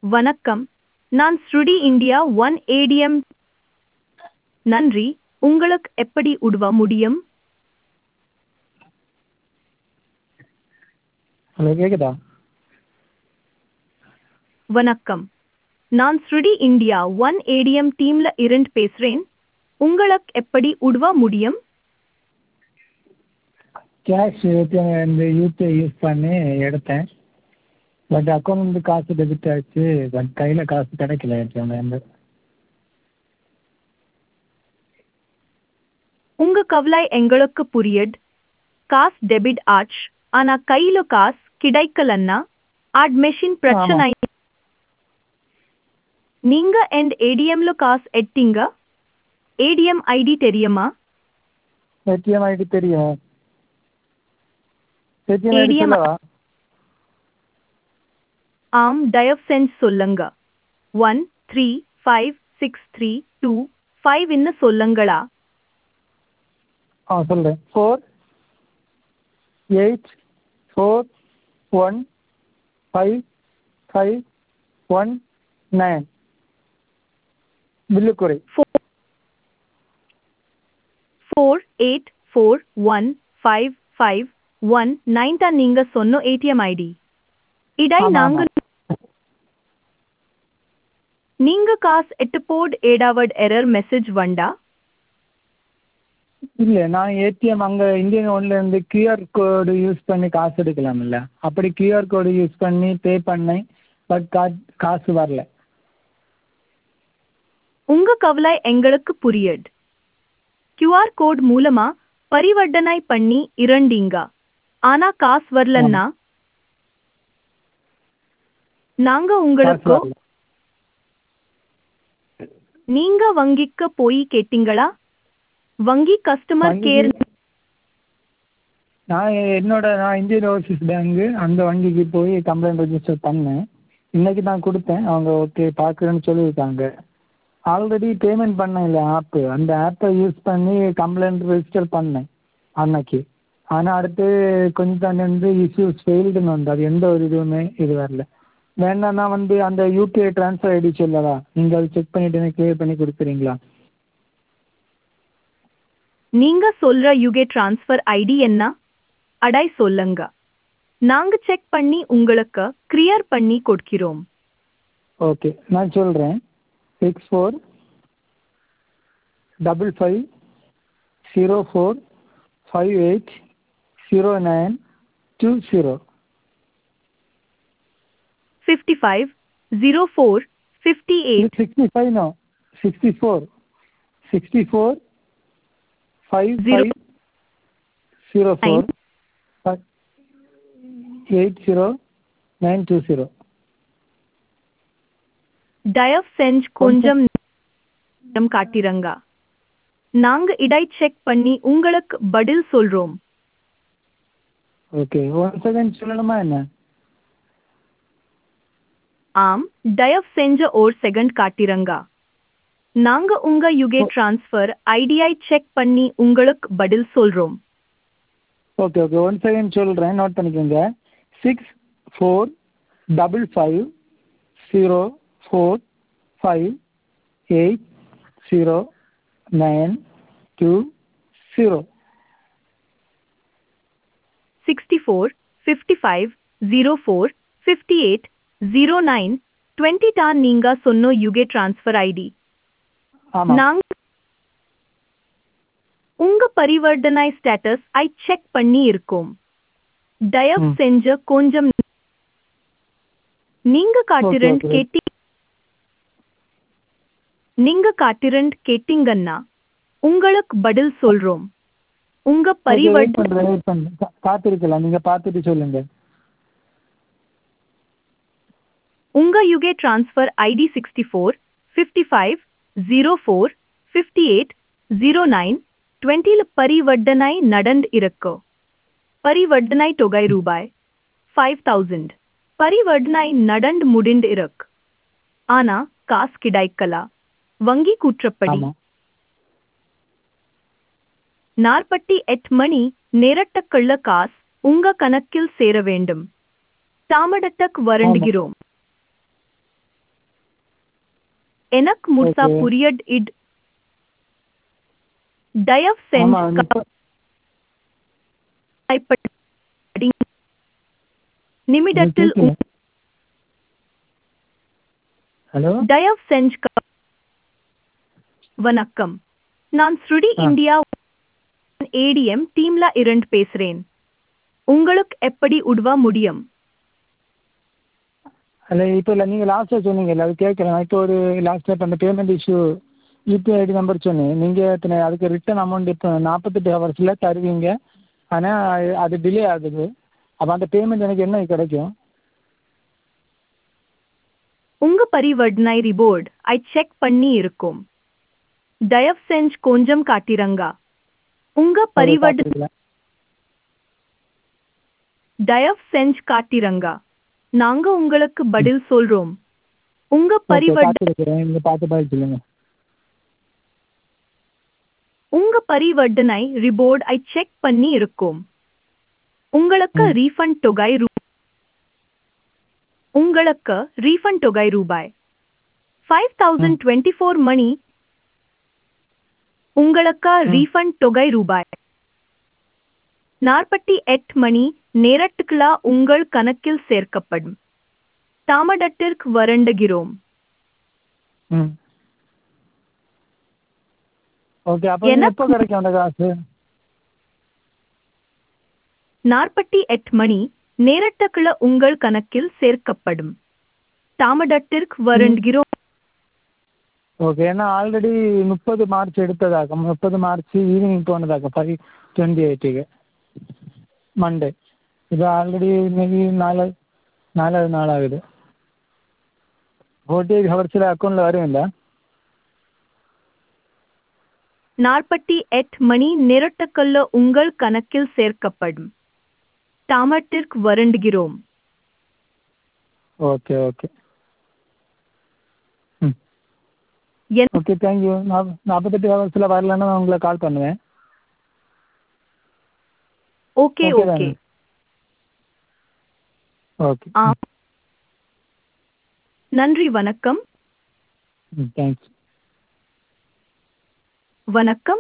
வணக்கம் நான் ஸ்ருடி இந்தியா ஒன் ஏடிஎம் நன்றி உங்களுக்கு எப்படி உதவ முடியும் ஹலோ கேட்குதா வணக்கம் நான் ஸ்ருடி இந்தியா ஒன் ஏடிஎம் டீம்ல இருந்து பேசுறேன் உங்களுக்கு எப்படி உதவ முடியும் கேஷ் இந்த யூபிஐ யூஸ் பண்ணி எடுத்தேன் பட் அக்கௌண்ட்லேருந்து காசு டெபிட் ஆச்சு பட் கையில் காசு கிடைக்கல ஏடிஎம்லேருந்து உங்க கவலை எங்களுக்கு புரியுது காசு டெபிட் ஆச்சு ஆனா கையில காசு கிடைக்கலன்னா ஆட் மெஷின் பிரச்சனை நீங்க எண்ட் ஏடிஎம்ல காசு எட்டீங்க ஏடிஎம் ஐடி தெரியுமா ஏடிஎம் ஐடி தெரியும் ஏடிஎம் ஐடி ATM சொல்லவா ஆம் தயவு செஞ்சு சொல்லுங்க one three five six three two five இன்னு சொல்லுங்களா ஆ சொல்கிறேன் four eight four one five five one nine வில்லுக்குறை four eight four one five five one nine தான் நீங்க சொன்ன ஏடிஎம் ஐடி இடை ஆமா, நாங்க நீங்க காசு எட்டு போட் ஏடாவட் எரர் மெசேஜ் வண்டா இல்லை நான் ஏடிஎம் அங்கே இந்தியன் ஒன்லேருந்து கியூஆர் கோடு யூஸ் பண்ணி காசு எடுக்கலாம்ல அப்படி கியூஆர் கோடு யூஸ் பண்ணி பே பண்ணேன் பட் கா காசு வரல உங்க கவலை எங்களுக்கு புரியுது கியூஆர் கோட் மூலமா பரிவர்த்தனை பண்ணி இரண்டீங்க ஆனா காசு வரலன்னா நாங்க காசு உங்களுக்கு வரல நீங்க வங்கிக்கு போய் கேட்டீங்களா வங்கி கஸ்டமர் வங்கி கேர் நான் என்னோட நான் இந்தியன் ஓவர்சீஸ் பேங்க்கு அந்த வங்கிக்கு போய் கம்ப்ளைண்ட் ரெஜிஸ்டர் பண்ணேன் இன்னைக்கு நான் கொடுத்தேன் அவங்க ஓகே பார்க்குறேன்னு சொல்லியிருக்காங்க ஆல்ரெடி பேமெண்ட் பண்ணேன் இல்லை ஆப்பு அந்த ஆப்பை யூஸ் பண்ணி கம்ப்ளைண்ட் ரெஜிஸ்டர் பண்ணேன் அன்னைக்கு ஆனால் அடுத்து கொஞ்சம் தண்ணி வந்து இஷ்யூஸ் ஃபெயில்டுன்னு வந்து அது எந்த ஒரு இதுவுமே இது வரல வேணா வந்து அந்த யூபிஐ ட்ரான்ஸ்ஃபர் ஐடி சொல்லவா நீங்கள் அது செக் பண்ணிட்டு எனக்கு கிளியர் பண்ணி கொடுக்குறீங்களா நீங்க சொல்ற யுகே டிரான்ஸ்ஃபர் ஐடி என்ன அடை சொல்லுங்க நாங்க செக் பண்ணி உங்களுக்கு கிளியர் பண்ணி கொடுக்கிறோம் ஓகே நான் சொல்கிறேன் six four double five zero four five eight zero nine two zero fifty five zero four fifty eight sixty five no sixty four sixty four five Zero. Five zero four eight zero nine two zero தயவு செஞ்சு கொஞ்சம் நேரம் காட்டிரங்க நாங்க இடை check பண்ணி உங்களுக்கு பதில் சொல்றோம் ஓகே ஒன் செகண்ட் சொல்லணுமா என்ன ஆம் தயவு செஞ்ச ஒரு செகண்ட் காட்டிரங்க நாங்க உங்க யுகே டிரான்ஸ்ஃபர் ஐடியை செக் பண்ணி உங்களுக்கு பதில் சொல்றோம் ஓகே ஓகே ஒன் செகண்ட் சொல்கிறேன் நோட் பண்ணிக்கோங்க six four double five zero four five eight zero nine two zero sixty four fifty five zero four fifty eight zero nine twenty தான் நீங்க சொன்ன யுகே டிரான்ஸ்ஃபர் ஐடி ஆமாம் நாங்க உங்க பரிவர்த்தனை status ஐ check பண்ணி இருக்கோம் தயவு ம். செஞ்ச கொஞ்சம் நீங்க காட்டிரண்ட் okay. கேட்டி நீங்க காட்டிரண்ட் கேட்டீங்கன்னா உங்களுக்கு பதில் சொல்றோம் உங்க வெயிட் பரிவர்த்தனை பண்ணுறேன் வெயிட் பண்ணுறேன் காத்திருக்கலாம் நீங்கள் பார்த்துட்டு சொல்லுங்கள் உங்க UK transfer ID sixty four fifty five zero four fifty eight zero nine டுவெண்ட்டில பரிவர்த்தனை நடந்து இருக்கு பரிவர்த்தனை தொகை ரூபாய் ஃபைவ் தௌசண்ட் பரிவர்த்தனை நடந்து முடிந்து இருக்கு ஆனா காசு கிடைக்கல வங்கி கூற்றப்படி ஆமாம் நாற்பத்தி எட்டு மணி நேரட்டக்குள்ள காசு உங்க கணக்கில் சேர வேண்டும் தாமடத்தக் வருந்துகிறோம் எனக்கு முழுசா Okay. புரியட் இட் தயவு ஆமா செஞ்சு இப்போ கவலைப்படி- நிமிடத்தில் உ- ஹலோ தயவு செஞ்சு க- வணக்கம் நான் ஸ்ருடி ஆ. இந்தியா ஏடிஎம் டீம்ல இருந்து பேசுறேன் உங்களுக்கு எப்படி உதவ முடியும் அல்ல இப்போ இல்லை நீங்கள் லாஸ்ட்டாக சொன்னீங்கல்ல அது கேட்குறேன் இப்போ ஒரு லாஸ்ட்டாக இப்போ அந்த payment issue UPI ID number சொன்னேன் நீங்கள் எத்தனை அதுக்கு ரிட்டர்ன் அமௌண்ட் இப்போ நாற்பத்தெட்டு ஹவர்ஸில் தருவீங்க ஆனால் அது டிலே ஆகுது அப்போ அந்த பேமெண்ட் எனக்கு என்ன கிடைக்கும் உங்க பரிவர்த்தனை ரிபோர்ட் ஐ செக் பண்ணி இருக்கும் தயவு செஞ்சு கொஞ்சம் காட்டிரங்க உங்க பரிவர்த்தனை பார்த்துக்கலாம். தயவு செஞ்சு காட்டிரங்க நாங்க உங்களுக்கு பதில் சொல்றோம் உங்க ஓகே பரிவர்த்தனை பார்த்துருக்குறேன் நீங்கள் பார்த்து பார்த்து சொல்லுங்கள் உங்க பரிவர்த்தனை ரிபோர்ட் ஐ செக் பண்ணி இருக்கும் உங்களுக்கு ம். ரீஃபண்ட் தொகை ரூ உங்களுக்கு ரீஃபண்ட் தொகை ரூபாய் ஃபைவ் தௌசண்ட் டுவெண்ட்டி ஃபோர் மணி உங்களுக்கு ம். ரீஃபண்ட் தொகை ரூபாய் நாற்பத்தி எட்டு மணி நேரத்துக்குள்ள உங்கள் கணக்கில் சேர்க்கப்படும் தாமதத்திற்கு வருந்துகிறோம் ம் ஓகே அப்போ எனக்கு- எப்போ கிடைக்கும் அந்த காசு நாற்பத்தி எட்டு மணி நேரத்துக்குள்ள உங்கள் கணக்கில் சேர்க்கப்படும் தாமதத்திற்கு வருந்துகிறோம் ஓகே ஏன்னா ஆல்ரெடி முப்பது மார்ச் எடுத்ததாக முப்பது மார்ச் ஈவினிங் போனதாக ஃபைவ் டுவெண்ட்டி எயிட்டுக்கு மண்டே இது ஆல்ரெடி இன்னைக்கு நாலு நாலாவது நாள் ஆகுது ஃபோர்ட்டி எயிட் ஹவர்ஸில் அக்கௌண்ட்டில் வரும் இல்லை நாற்பத்தி எட்டு மணி நேரத்துக்குள்ள உங்கள் கணக்கில் சேர்க்கப்படும் தாமதத்திற்கு வருந்துகிறோம் ஓகே ஓகே ம் என்- ஓகே தேங்க்யூ நான் நாற்பத்தெட்டு ஹவர்ஸில் வரலன்னா நான் உங்களை கால் பண்ணுவேன் okay Okay okay then. Okay ஆ நன்றி வணக்கம் ம் தேங்க்ஸ் வணக்கம்